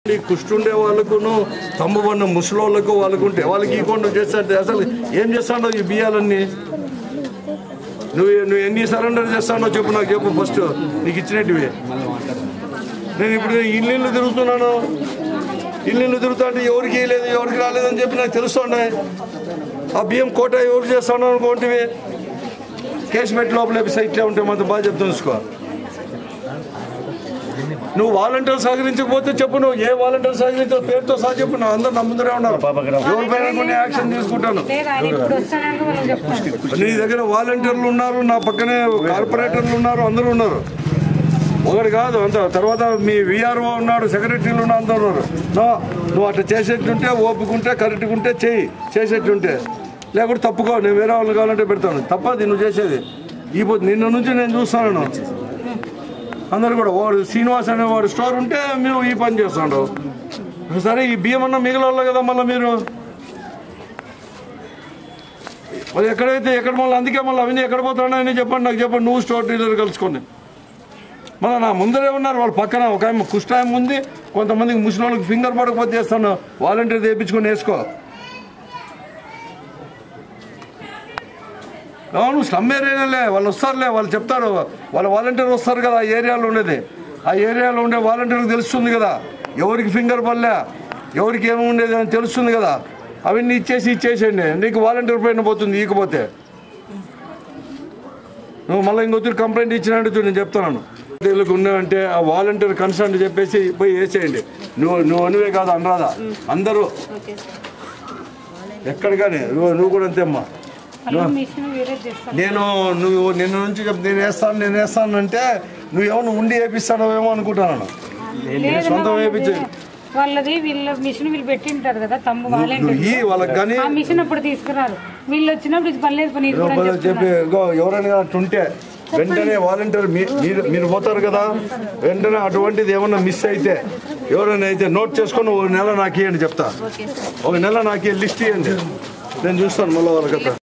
ఈ కుష్టుండే వాళ్ళకును తమ్ముబన్న ముసలోళ్ళకు వాళ్ళకు ఉంటే వాళ్ళకి ఇవ్వకుండా చేస్తే అసలు ఏం చేస్తాడో ఈ బియ్యాలన్నీ నువ్వు నువ్వు ఎన్ని సరెండర్ చేస్తానో చెప్పు నాకు చెప్పు ఫస్ట్ నీకు ఇచ్చినట్టువి నేను ఇప్పుడు ఇల్లు ఇల్లు తిరుగుతున్నాను ఇల్లు ఇల్లు తిరుగుతా అంటే ఎవరికి లేదు ఎవరికి రాలేదని చెప్పి నాకు తెలుస్తుండే ఆ బియ్యం కోట ఎవరు చేస్తాను అనుకోంటివి కేసు పెట్టి లోపల సైట్లో ఉంటే మాత్రం బాగా చెప్తాను చూసుకో నువ్వు వాలంటీర్ సహకరించకపోతే చెప్పు నువ్వు ఏ వాలంటీర్ సహకరించో పేరుతో సహా చెప్పు నా అందరు నా ముందరే ఉన్నారు ఎవరి పైన కొన్ని యాక్షన్ తీసుకుంటాను లేదు ఆయన ఇప్పుడు వస్తానని వాళ్ళకి చెప్తాను నీ దగ్గర వాలంటీర్లు ఉన్నారు నా పక్కనే కార్పొరేటర్లు ఉన్నారు అందరూ ఉన్నారు ఒకటి కాదు అంత తర్వాత మీ విఆర్ఓ ఉన్నాడు సెక్రటరీలు ఉన్నారు అందరూ ఉన్నారు నో నువ్వు అట్లా చేసేట్టుంటే ఓపుకుంటే కరెక్ట్గా ఉంటే చెయ్యి చేసేట్టుంటే లేకుంటే తప్పుకో నేను వేరే వాళ్ళు కావాలంటే పెడతాను తప్పది నువ్వు చేసేది ఈ పొద్దు నిన్న నుంచి నేను చూస్తాను అందరు కూడా వాడు శ్రీనివాస్ అనే వాడు స్టోర్ ఉంటే మీరు ఈ పని చేస్తాడు సరే ఈ బియ్యం అన్న మిగిలిన కదా మళ్ళీ మీరు మరి ఎక్కడైతే ఎక్కడ మళ్ళీ అందుకే మళ్ళీ అవన్నీ ఎక్కడ పోతాడని చెప్పండి నాకు చెప్పండి నువ్వు స్టోర్ డీలర్ కలుసుకోండి మళ్ళీ నా ముందరే ఉన్నారు వాళ్ళ పక్కన ఒక ఆమె కుష్టాయం ఉంది కొంతమందికి ముసలి వాళ్ళకి ఫింగర్ పడకపోతే చేస్తాను వాలంటీర్ తెప్పించుకొని వేసుకో అవును స్లమ్ ఏరియాలే వాళ్ళు వస్తారులే వాళ్ళు చెప్తారు వాళ్ళ వాలంటీర్ వస్తారు కదా ఆ ఏరియాలో ఉండేది ఆ ఏరియాలో ఉండే వాలంటీర్కి తెలుస్తుంది కదా ఎవరికి ఫింగర్ పడలే ఎవరికి ఏమి ఉండేది అని తెలుస్తుంది కదా అవన్నీ ఇచ్చేసి ఇచ్చేసేయండి నీకు వాలంటీర్ పైన పోతుంది ఈకపోతే నువ్వు మళ్ళీ ఇంకొకరు కంప్లైంట్ ఇచ్చినట్టు నేను చెప్తున్నాను వీళ్ళకి ఉన్నాయంటే ఆ వాలంటీర్ కన్సర్న్ చెప్పేసి పోయి వేసేయండి నువ్వు నువ్వు అనువే కాదు అనరాదా అందరూ ఎక్కడ కానీ నువ్వు నువ్వు కూడా అంతే అమ్మా మళ్ళీ మిషన్ వేరే చేస్తాను నేను నువ్వు నిన్న నుంచి చెప్ నేను వేస్తాను నేను వేస్తాను అంటే నువ్వు ఏమో ఉండి వేపిస్తాడేమో అనుకుంటాను లేదు సొంతం వాళ్ళది- వేపించే వాళ్ళది వీళ్ళ మిషన్ వీళ్ళు పెట్టింటారు కదా తమ్ము నువ్వు వాలంటీర్ ఈ వాళ్ళకి కానీ ఆ మిషన్ అప్పుడు తీసుకురారు వీళ్ళు వచ్చినప్పుడు ఇది పని లేదు పని ఇది కూడా అని చెప్పి చెప్తున్నారు. ఇగో ఎవరైనా కానీ అట్టుంటే వెంటనే వాలంటీర్ మీ- మీరు మీరు పోతారు కదా వెంటనే అటువంటిది ఏమన్నా మిస్ అయితే ఎవరైనా అయితే నోట్ చేసుకొని ఒక నెల నాకు ఇవ్వండి చెప్తా ఒక నెల నాకు లిస్ట్ ఇవ్వండి నేను చూస్తాను మళ్ళీ వాళ్ళకి